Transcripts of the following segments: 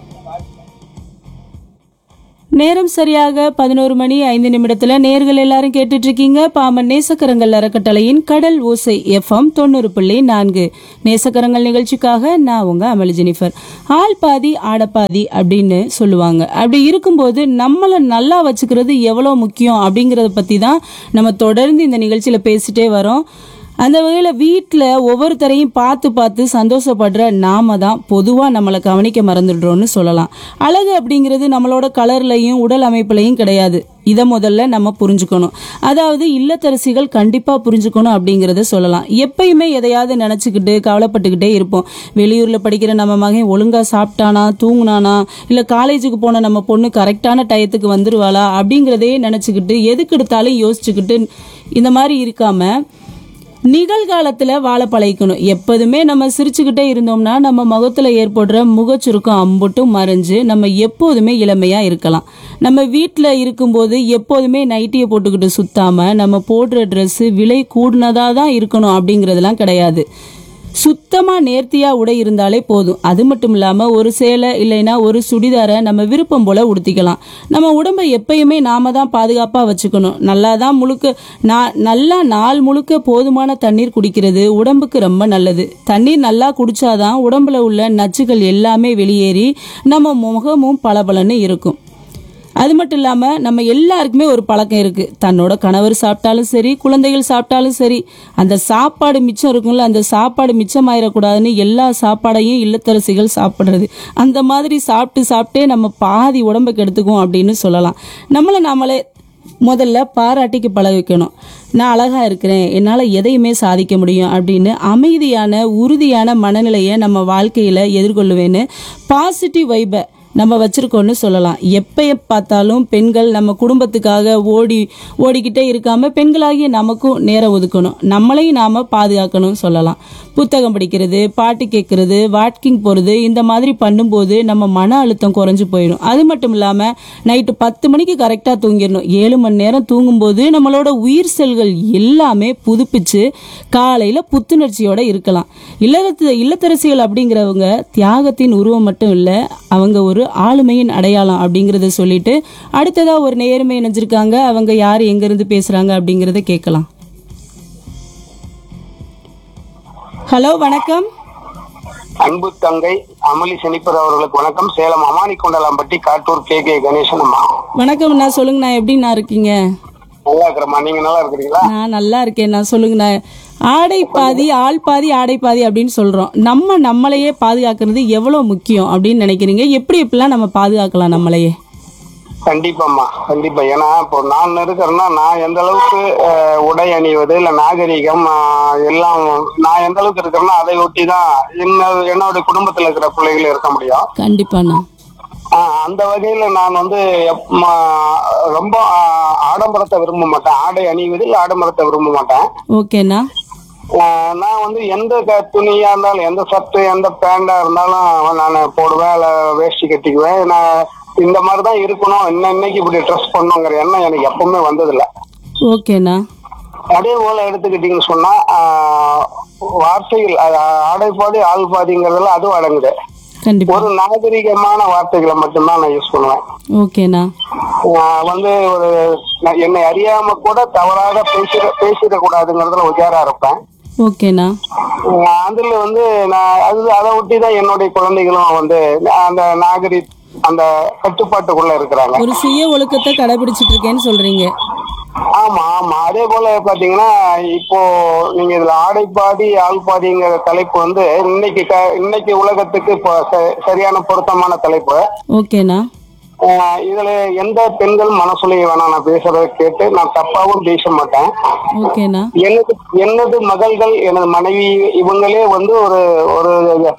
நேரம் சரியாக பதினோரு மணி ஐந்து நிமிடத்துல நேர்கள் எல்லாரும் கேட்டுட்டு இருக்கீங்க பாமன் நேசக்கரங்கள் அறக்கட்டளையின் கடல் ஓசை எஃப்எம் தொண்ணூறு புள்ளி நான்கு நேசக்கரங்கள் நிகழ்ச்சிக்காக நான் உங்க அமளி ஜெனிஃபர் ஆள் பாதி ஆடப்பாதி அப்படின்னு சொல்லுவாங்க அப்படி இருக்கும்போது நம்மளை நல்லா வச்சுக்கிறது எவ்வளவு முக்கியம் அப்படிங்கறத பத்தி தான் நம்ம தொடர்ந்து இந்த நிகழ்ச்சியில பேசிட்டே வரோம் அந்த வகையில் வீட்டில் ஒவ்வொருத்தரையும் பார்த்து பார்த்து சந்தோஷப்படுற நாம தான் பொதுவாக நம்மளை கவனிக்க மறந்துடுறோம்னு சொல்லலாம் அழகு அப்படிங்கிறது நம்மளோட கலர்லையும் உடல் அமைப்புலையும் கிடையாது இதை முதல்ல நம்ம புரிஞ்சுக்கணும் அதாவது இல்லத்தரசிகள் கண்டிப்பாக புரிஞ்சுக்கணும் அப்படிங்கிறத சொல்லலாம் எப்பயுமே எதையாவது நினச்சிக்கிட்டு கவலைப்பட்டுக்கிட்டே இருப்போம் வெளியூரில் படிக்கிற நம்ம மகன் ஒழுங்காக சாப்பிட்டானா தூங்குனானா இல்லை காலேஜுக்கு போன நம்ம பொண்ணு கரெக்டான டயத்துக்கு வந்துருவாளா அப்படிங்கிறதே நினச்சிக்கிட்டு எதுக்கு எடுத்தாலும் யோசிச்சுக்கிட்டு இந்த மாதிரி இருக்காம நிகழ்காலத்துல வாழ பழகிக்கணும் எப்போதுமே நம்ம சிரிச்சுக்கிட்டே இருந்தோம்னா நம்ம முகத்துல ஏற்படுற முகச்சுருக்கம் அம்புட்டும் மறைஞ்சு நம்ம எப்போதுமே இளமையா இருக்கலாம் நம்ம வீட்டில் இருக்கும்போது எப்போதுமே நைட்டியை போட்டுக்கிட்டு சுத்தாம நம்ம போடுற ட்ரெஸ்ஸு விலை கூடுனதா தான் இருக்கணும் அப்படிங்கிறதுலாம் கிடையாது சுத்தமா நேர்த்தியா உடை இருந்தாலே போதும் அது மட்டும் இல்லாம ஒரு சேலை இல்லைன்னா ஒரு சுடிதாரை நம்ம விருப்பம் போல உடுத்திக்கலாம் நம்ம உடம்பை எப்பயுமே நாம தான் பாதுகாப்பா வச்சுக்கணும் நல்லா தான் முழுக்க நா- நல்லா நாள் முழுக்க போதுமான தண்ணீர் குடிக்கிறது உடம்புக்கு ரொம்ப நல்லது தண்ணீர் நல்லா குடிச்சாதான் உடம்புல உள்ள நச்சுகள் எல்லாமே வெளியேறி நம்ம முகமும் பளபளன்னு இருக்கும் அது மட்டும் இல்லாம நம்ம எல்லாருக்குமே ஒரு பழக்கம் இருக்கு தன்னோட கணவர் சாப்பிட்டாலும் சரி குழந்தைகள் சாப்பிட்டாலும் சரி அந்த சாப்பாடு மிச்சம் இருக்கும்ல அந்த சாப்பாடு மிச்சமாயிடக்கூடாதுன்னு எல்லா சாப்பாடையும் இல்லத்தரசிகள் சாப்பிடுறது அந்த மாதிரி சாப்பிட்டு சாப்பிட்டே நம்ம பாதி உடம்பை கெடுத்துக்குவோம் அப்படின்னு சொல்லலாம் நம்மளை நாமளே முதல்ல பாராட்டிக்கு பழகிக்கணும் நான் அழகா இருக்கிறேன் என்னால் எதையுமே சாதிக்க முடியும் அப்படின்னு அமைதியான உறுதியான மனநிலையை நம்ம வாழ்க்கையில் எதிர்கொள்ளுவேன்னு பாசிட்டிவ் வைபை நம்ம வச்சிருக்கோம்னு சொல்லலாம் எப்போ பார்த்தாலும் பெண்கள் நம்ம குடும்பத்துக்காக ஓடி ஓடிக்கிட்டே இருக்காம பெண்களாகிய நமக்கும் நேரம் ஒதுக்கணும் நம்மளையும் நாம பாதுகாக்கணும் சொல்லலாம் புத்தகம் படிக்கிறது பாட்டு கேட்கறது வாக்கிங் போகிறது இந்த மாதிரி பண்ணும்போது நம்ம மன அழுத்தம் குறைஞ்சு போயிடும் அது மட்டும் இல்லாமல் நைட்டு பத்து மணிக்கு கரெக்டாக தூங்கிடணும் ஏழு மணி நேரம் தூங்கும்போது நம்மளோட உயிர் செல்கள் எல்லாமே புதுப்பிச்சு காலையில் புத்துணர்ச்சியோட இருக்கலாம் இல்லறத்து இல்லத்தரசிகள் அப்படிங்கிறவங்க தியாகத்தின் உருவம் மட்டும் இல்லை அவங்க ஒரு ஆளுமையின் அடையாளம் அப்படிங்கிறத சொல்லிட்டு அடுத்ததா ஒரு நேர்மை இணைஞ்சிருக்காங்க அவங்க யார் எங்கேருந்து பேசுகிறாங்க அப்படிங்கிறத கேட்கலாம் ஹலோ வணக்கம் அன்பு தங்கை அமளி செனிப்பர் அவர்களுக்கு வணக்கம் சேலம் அமானி கொண்டலாம்பட்டி காட்டூர் கே கே கணேசன் அம்மா வணக்கம்ண்ணா சொல்லுங்கண்ணா எப்படிண்ணா இருக்கீங்க நல்லா இருக்கிறம்மா நீங்க நல்லா இருக்கிறீங்களா நான் நல்லா இருக்கேண்ணா சொல்லுங்கண்ணா ஆடை பாதி ஆள் பாதி ஆடை பாதி அப்படின்னு சொல்றோம் நம்ம நம்மளையே பாதுகாக்கிறது எவ்வளவு முக்கியம் அப்படின்னு நினைக்கிறீங்க எப்படி எப்படிலாம் நம்ம பாதுகாக்கலாம் நம்மளையே கண்டிப்பாம்மா கண்டிப்பா ஏன்னா இப்போ நான் இருக்கிறேன்னா நான் எந்த அளவுக்கு அஹ், உடை அணிவது இல்ல நாகரிகம் அஹ், எல்லாம் நான் எந்த அளவுக்கு இருக்கிறேன்னா அதை ஒட்டி தான் என்ன என்னோட குடும்பத்துல இருக்கிற பிள்ளைகள் இருக்க முடியும் கண்டிப்பாண்ணா ஆஹ் அந்த வகையில நான் வந்து எப்- ம- ரொம்ப ஆஹ், ஆடம்பரத்தை விரும்ப மாட்டேன் ஆடை அணிவதில் ஆடம்பரத்தை விரும்ப மாட்டேன் ஓகேண்ணா ஆஹ் நான் வந்து எந்த க- துணியா இருந்தாலும் எந்த ஷர்ட் எந்த பேண்டா இருந்தாலும் நான் போடுவேன் இல்ல வேஷ்டி கட்டிக்குவேன் நான் இந்த மாதிரி தான் இருக்கணும் இன்ன இன்னைக்கு இப்படி ட்ரெஸ் பண்ணுங்கிற எண்ணம் எனக்கு எப்பவுமே வந்ததில்ல ஓகேண்ணா அதே போல எடுத்துக்கிட்டீங்கன்னு சொன்னா ஆஹ் வார்த்தைகள் ஆ- ஆடை பாதி ஆள் பாதிங்கிறதுல அதுவும் அடங்குது கண்டிப்பா ஒரு நாகரிகமான வார்த்தைகளை மட்டும்தான் நான் யூஸ் பண்ணுவேன் ஓகேண்ணா நான் வந்து ஒரு நான் என்னை அறியாம கூட தவறாக பேசிட பேசிடக்கூடாதுங்கிறதுல உஜாரா இருப்பேன் ஓகேண்ணா ஆஹ் அதுல வந்து நான் அது அதை ஒட்டி தான் என்னுடைய குழந்தைகளும் வந்து அந்த நாகரி அந்த கட்டுப்பாட்டுக்குள்ள இருக்கிறாங்க ஒரு சுய ஒழுக்கத்தை கடைபிடிச்சிட்டு இருக்கேன்னு சொல்றீங்க ஆமா ஆமா அதே போல பாத்தீங்கன்னா இப்போ நீங்க இதுல ஆடை பாதி ஆள் பாதிங்கிற தலைப்பு வந்து இன்னைக்கு க- இன்னைக்கு உலகத்துக்கு இப்போ ச- சரியான பொருத்தமான தலைப்பு ஓகேண்ணா ஆஹ் இதுல எந்த பெண்கள் மனசுலையும் வேணாம் நான் பேசுறதை கேட்டு நான் தப்பாவும் பேச மாட்டேன் ஓகேண்ணா எனது எனது மகள்கள் எனது மனைவி இவங்களே வந்து ஒரு ஒரு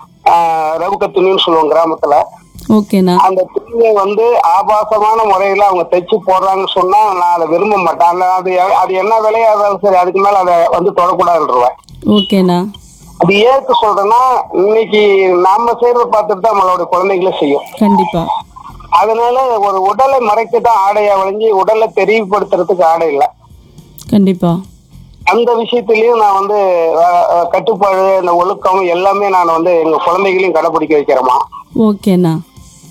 ஆஹ், ரவுக்க துணின்னு சொல்லுவோம் கிராமத்துல ஓகேண்ணா அந்த துணியை வந்து ஆபாசமான முறையில அவங்க தைச்சு போடுறாங்கன்னு சொன்னா நான் அதை விரும்ப மாட்டேன் அந்த- அது அது என்ன விலையா இருந்தாலும் சரி அதுக்கு மேல அதை வந்து தொடக்கூடாதுன்றேன் ஓகேண்ணா அது ஏற்கு சொல்றேன்னா இன்னைக்கு நாம செய்யறத பார்த்துட்டு தான் நம்மளோட குழந்தைகளை செய்யும் கண்டிப்பா அதனால ஒரு உடலை மறைக்க தான் ஆடையா வளைஞ்சு உடலை தெரிவுபடுத்துறதுக்கு ஆடை இல்லை கண்டிப்பா அந்த விஷயத்திலயும் நான் வந்து அஹ், அஹ், கட்டுப்பாடு இந்த ஒழுக்கம் எல்லாமே நான் வந்து எங்க குழந்தைகளையும் கடைபிடிக்க வைக்கிறேமா ஓகேண்ணா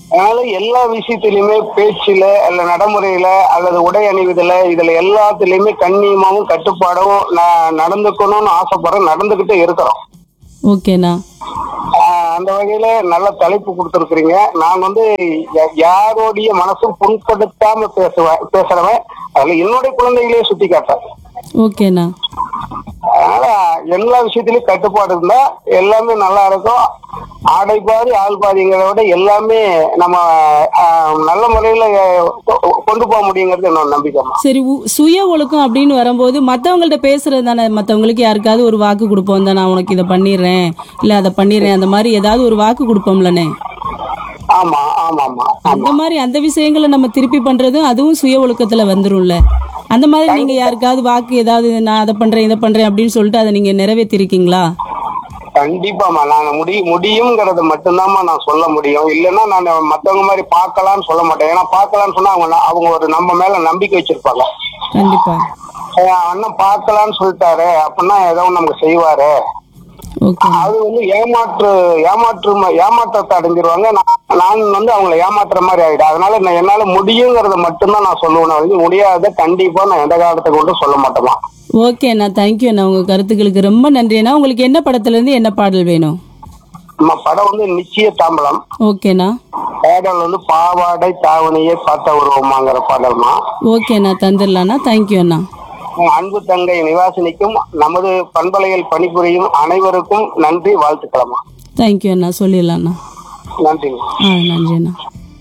அதனால எல்லா விஷயத்திலயுமே பேச்சுல அல்ல நடைமுறையில அல்லது உடை அணிவதுல இதுல எல்லாத்துலயுமே கண்ணியமாவும் கட்டுப்பாடும் ந- நடந்துக்கணும்னு ஆசைப்படுறோம் நடந்துகிட்டே இருக்கிறோம் ஓகேண்ணா ஆஹ் அந்த வகையில நல்ல தலைப்பு கொடுத்துருக்குறீங்க நான் வந்து யா- யாரோடைய மனசும் புண்படுத்தாம பேசுவேன் பேசுறவன் அதுல என்னுடைய குழந்தைகளே சுட்டி காட்டேன் ஓகேண்ணா அதனால எல்லா விஷயத்திலயும் கட்டுப்பாடு இருந்தா எல்லாமே நல்லா இருக்கும் ஆடை பாதி ஆள் பாதிங்கிறத விட எல்லாமே நம்ம ஆஹ், நல்ல முறையில கொ- கொண்டு போக முடியுங்கிறது என்னோட நம்பிக்கைமா சரி உ- சுய ஒழுக்கம் அப்படின்னு வரும்போது மற்றவங்கள்ட்ட பேசுறது தானே மற்றவங்களுக்கு யாருக்காவது ஒரு வாக்கு கொடுப்போம் தான் நான் உனக்கு இதை பண்ணிடுறேன் இல்லை அதை பண்ணிடுறேன் அந்த மாதிரி ஏதாவது ஒரு வாக்கு கொடுப்போம்லண்ணே ஆமா ஆமா ஆமா அந்த மாதிரி அந்த விஷயங்களை நம்ம திருப்பி பண்றதும் அதுவும் சுய ஒழுக்கத்துல வந்துரும்ல அந்த மாதிரி நீங்க யாருக்காவது வாக்கு ஏதாவது நான் அதை பண்றேன் இதை பண்றேன் அப்படின்னு சொல்லிட்டு அதை நீங்க நிறைவேற்றிருக்கீங்களா கண்டிப்பாமா நாங்க முடி முடியுங்கிறத மட்டும்தாம்மா நான் சொல்ல முடியும் இல்லைன்னா நான் மத்தவங்க மாதிரி பார்க்கலாம்னு சொல்ல மாட்டேன் ஏன்னா பார்க்கலாம்னு சொன்னா அவங்க ந- அவங்க ஒரு நம்ம மேல நம்பிக்கை வச்சிருப்பாங்க கண்டிப்பா ஏன் அண்ணன் பார்க்கலாம்னு சொல்லிட்டாரு அப்படின்னா ஏதோ ஒண்ணு நமக்கு செய்வாரு ஓகே அது வந்து ஏமாற்று ஏமாற்று ம- ஏமாற்றத்தை அடைஞ்சிருவாங்க நான் நான் வந்து அவங்கள ஏமாத்துற மாதிரி ஆயிடும் அதனால நான் என்னால முடியுங்கிறத மட்டும்தான் நான் சொல்லுவேன் வந்து முடியாத கண்டிப்பா நான் எந்த காலத்தை கொண்டு சொல்ல மாட்டேமா ஓகேண்ணா தேங்க்யூ அண்ணா உங்க கருத்துக்களுக்கு ரொம்ப நன்றிண்ணா உங்களுக்கு என்ன படத்துல இருந்து என்ன பாடல் வேணும் நம்ம படம் வந்து நிச்சய தாம்பலம் ஓகேண்ணா பாடல் வந்து பாவாடை தாவணியை பார்த்த உருவமாங்கிற பாடல்மா ஓகேண்ணா தந்துடலாண்ணா தேங்க்யூ அண்ணா உம் அன்பு தங்கை நிவாசினிக்கும் நமது பண்பலையில் பணிபுரியும் அனைவருக்கும் நன்றி வாழ்த்துக்களம்மா தேங்க்யூ அண்ணா சொல்லிடலாண்ணா நன்றிங்க ஆ நன்றி அண்ணா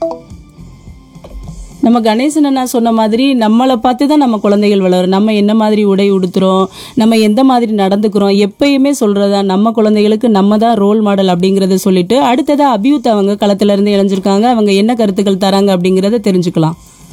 நம்ம கணேசன் அண்ணா சொன்ன மாதிரி நம்மளை பார்த்து தான் நம்ம குழந்தைகள் வளரும் நம்ம என்ன மாதிரி உடை உடுத்துறோம் நம்ம எந்த மாதிரி நடந்துக்கிறோம் எப்பயுமே சொல்றதா நம்ம குழந்தைகளுக்கு நம்ம தான் ரோல் மாடல் அப்படிங்கறத சொல்லிட்டு அடுத்ததா அபியூத் அவங்க களத்துல இருந்து இணைஞ்சிருக்காங்க அவங்க என்ன கருத்துக்கள் தராங்க அப்படிங்கறத தெரிஞ்சுக்கலாம்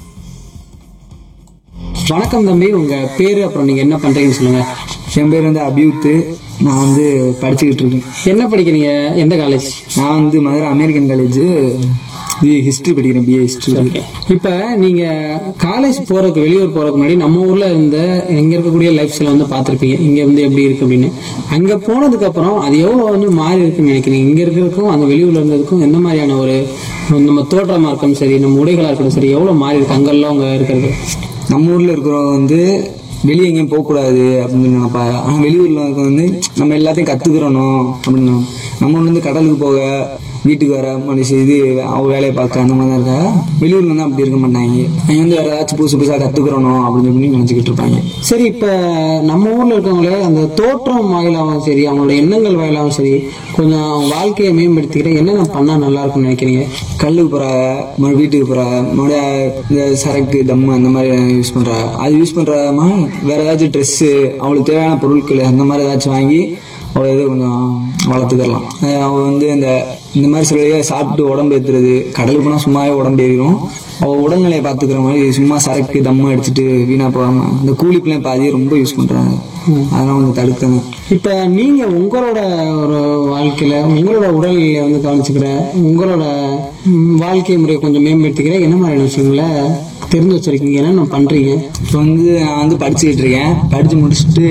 வணக்கம் தம்பி உங்க பேரு அப்புறம் நீங்க என்ன பண்றீங்கன்னு சொல்லுங்க என் பேர் வந்து அபியூத்து நான் வந்து படிச்சுக்கிட்டு இருக்கேன் என்ன படிக்கிறீங்க எந்த காலேஜ் நான் வந்து மதுரை அமெரிக்கன் காலேஜ் ஹிஸ்ட்ரி படிக்கிறேன் பிஏ ஹிஸ்ட்ரி இப்ப நீங்க காலேஜ் போறதுக்கு வெளியூர் போறதுக்கு முன்னாடி நம்ம ஊர்ல இருந்த இங்க இருக்கக்கூடிய லைஃப் ஸ்டைல் வந்து பார்த்திருப்பீங்க இங்க வந்து எப்படி இருக்கு அப்படின்னு அங்க போனதுக்கு அப்புறம் அது எவ்வளவு வந்து மாறி இருக்குன்னு நினைக்கிறீங்க இங்க இருக்கிறதுக்கும் அந்த வெளியூர்ல இருந்ததுக்கும் எந்த மாதிரியான ஒரு நம்ம தோற்றமா இருக்கட்டும் சரி நம்ம உடைகளா இருக்கட்டும் சரி எவ்வளவு மாறி இருக்கு அங்கெல்லாம் அங்க இருக்கிறது நம்ம ஊர்ல இருக்கிறவங்க வந்து வெளியே எங்கேயும் போகக்கூடாது அப்படின்னு நினைப்பாங்க ஆனால் வெளியூர்ல இருக்க வந்து நம்ம எல்லாத்தையும் கத்துக்கிறணும் அப்படின்னு நம்ம ஊர்ல இருந்து கடலுக்கு போக வீட்டுக்கு வர மனுஷன் இது அவங்க வேலையை பார்க்க அந்த மாதிரி தான் இருக்கா வெளியூர்ல வந்து அப்படி இருக்க மாட்டாங்க அவங்க வந்து வேற ஏதாச்சும் புதுசு புதுசாக கத்துக்கிறணும் அப்படின்னு சொல்லி நினைச்சுக்கிட்டு இருப்பாங்க சரி இப்ப நம்ம ஊர்ல இருக்கவங்களே அந்த தோற்றம் வாயிலாகவும் சரி அவங்களோட எண்ணங்கள் வாயிலாகவும் சரி கொஞ்சம் அவங்க வாழ்க்கையை மேம்படுத்திக்கிற என்னென்ன பண்ணா நல்லா இருக்கும்னு நினைக்கிறீங்க கல்லுக்கு போறாங்க மறு வீட்டுக்கு போறாங்க மறுபடியும் இந்த சரக்கு தம்மு அந்த மாதிரி யூஸ் பண்றாங்க அது யூஸ் பண்றாம வேற ஏதாச்சும் ட்ரெஸ் அவங்களுக்கு தேவையான பொருட்கள் அந்த மாதிரி ஏதாச்சும் வாங்கி அவளை இது கொஞ்சம் வளர்த்துக்கலாம் அஹ் அவ வந்து இந்த இந்த மாதிரி சில இதை சாப்பிட்டு உடம்பு ஏத்துறது கடலுக்கு போனா சும்மாவே உடம்பு ஏறிடும் அவ உடல்நிலையை பாத்துக்கிற மாதிரி சும்மா சரக்கு தம்மு அடிச்சுட்டு வீணா போகாம இந்த கூலி பிள்ளைங்க பாதியை ரொம்ப யூஸ் பண்றாங்க அதெல்லாம் கொஞ்சம் தடுக்கணும் இப்ப நீங்க உங்களோட ஒரு வாழ்க்கையில உங்களோட உடல்நிலையை வந்து கவனிச்சுக்கிற உங்களோட ம், வாழ்க்கை முறையை கொஞ்சம் மேம்படுத்திக்கிற என்ன மாதிரியான விஷயங்களை தெரிஞ்சு வச்சிருக்கீங்க என்னென்ன பண்றீங்க இப்போ வந்து நான் வந்து படிச்சுக்கிட்டு இருக்கேன் படிச்சு முடிச்சுட்டு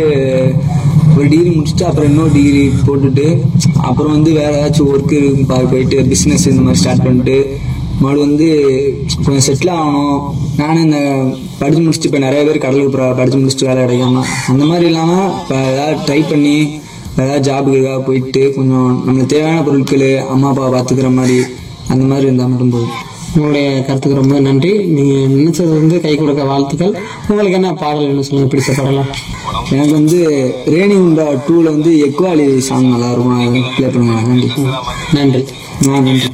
ஒரு டிகிரி முடிச்சுட்டு அப்புறம் இன்னொரு டிகிரி போட்டுட்டு அப்புறம் வந்து வேற ஏதாச்சும் ஒர்க்கு போயிட்டு பிஸ்னஸ் இந்த மாதிரி ஸ்டார்ட் பண்ணிட்டு மறுபடியும் வந்து கொஞ்சம் செட்டில் ஆகணும் நானும் இந்த படிச்சு முடிச்சுட்டு இப்போ நிறைய பேர் கடலுக்கு போகிறா படிச்சு முடிச்சுட்டு வேலை கிடைக்காம அந்த மாதிரி இல்லாமல் இப்போ ஏதாவது ட்ரை பண்ணி வேற ஏதாவது ஜாபுக்கு ஏதாவது போயிட்டு கொஞ்சம் நம்மளுக்கு தேவையான பொருட்கள் அம்மா அப்பா பார்த்துக்கிற மாதிரி அந்த மாதிரி இருந்தால் மட்டும் போதும் உங்களுடைய கருத்துக்கு ரொம்ப நன்றி நீங்க நினைச்சது வந்து கை கொடுக்க வாழ்த்துக்கள் உங்களுக்கு என்ன பாடல் என்ன சொல்லுங்க பிடிச்ச பாடலாம் எனக்கு வந்து ரேணி உண்டா டூல வந்து எக்வாலி சாங் நல்லா இருக்கும் ப்ளே பண்ணுவாங்க நன்றி நன்றி ஆ நன்றி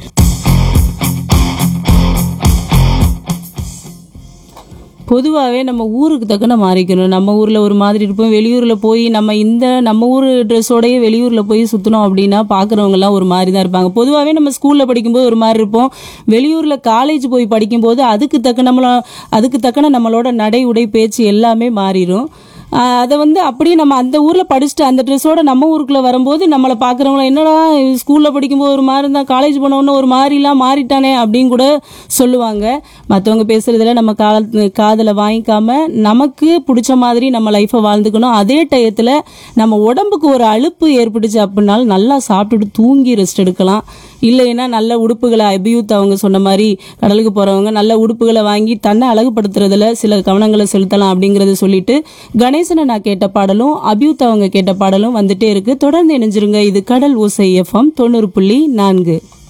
பொதுவாகவே நம்ம ஊருக்கு தக்கன மாறிக்கணும் நம்ம ஊரில் ஒரு மாதிரி இருப்போம் வெளியூரில் போய் நம்ம இந்த நம்ம ஊர் ட்ரெஸ்ஸோடயே வெளியூரில் போய் சுற்றினோம் அப்படின்னா பார்க்குறவங்கலாம் ஒரு மாதிரி தான் இருப்பாங்க பொதுவாகவே நம்ம ஸ்கூலில் படிக்கும்போது ஒரு மாதிரி இருப்போம் வெளியூரில் காலேஜ் போய் படிக்கும்போது அதுக்கு தக்க நம்மள அதுக்கு தக்கன நம்மளோட நடை உடை பேச்சு எல்லாமே மாறிடும் ஆஹ் அதை வந்து அப்படியே நம்ம அந்த ஊரில் படிச்சுட்டு அந்த ட்ரெஸ்ஸோட நம்ம ஊருக்குள்ளே வரும்போது நம்மளை பார்க்குறவங்கள என்னடா ஸ்கூலில் படிக்கும்போது ஒரு மாதிரி இருந்தால் காலேஜ் போனவொன்னே ஒரு மாதிரிலாம் மாறிட்டானே அப்படின்னு கூட சொல்லுவாங்க மற்றவங்க பேசுறதுல நம்ம கால காதில் வாங்கிக்காம நமக்கு பிடிச்ச மாதிரி நம்ம லைஃப்பை வாழ்ந்துக்கணும் அதே டயத்தில் நம்ம உடம்புக்கு ஒரு அலுப்பு ஏற்பட்டுச்சு அப்படின்னாலும் நல்லா சாப்பிட்டுட்டு தூங்கி ரெஸ்ட் எடுக்கலாம் இல்லைன்னா நல்ல உடுப்புகளை அபியூத் அவங்க சொன்ன மாதிரி கடலுக்கு போறவங்க நல்ல உடுப்புகளை வாங்கி தன்னை அழகுபடுத்துறதுல சில கவனங்களை செலுத்தலாம் அப்படிங்கறத சொல்லிட்டு கணேசனை நான் கேட்ட பாடலும் அபியூத் அவங்க கேட்ட பாடலும் வந்துட்டே இருக்கு தொடர்ந்து இணைஞ்சிருங்க இது கடல் ஓசை எஃப்எம் தொண்ணூறு புள்ளி நான்கு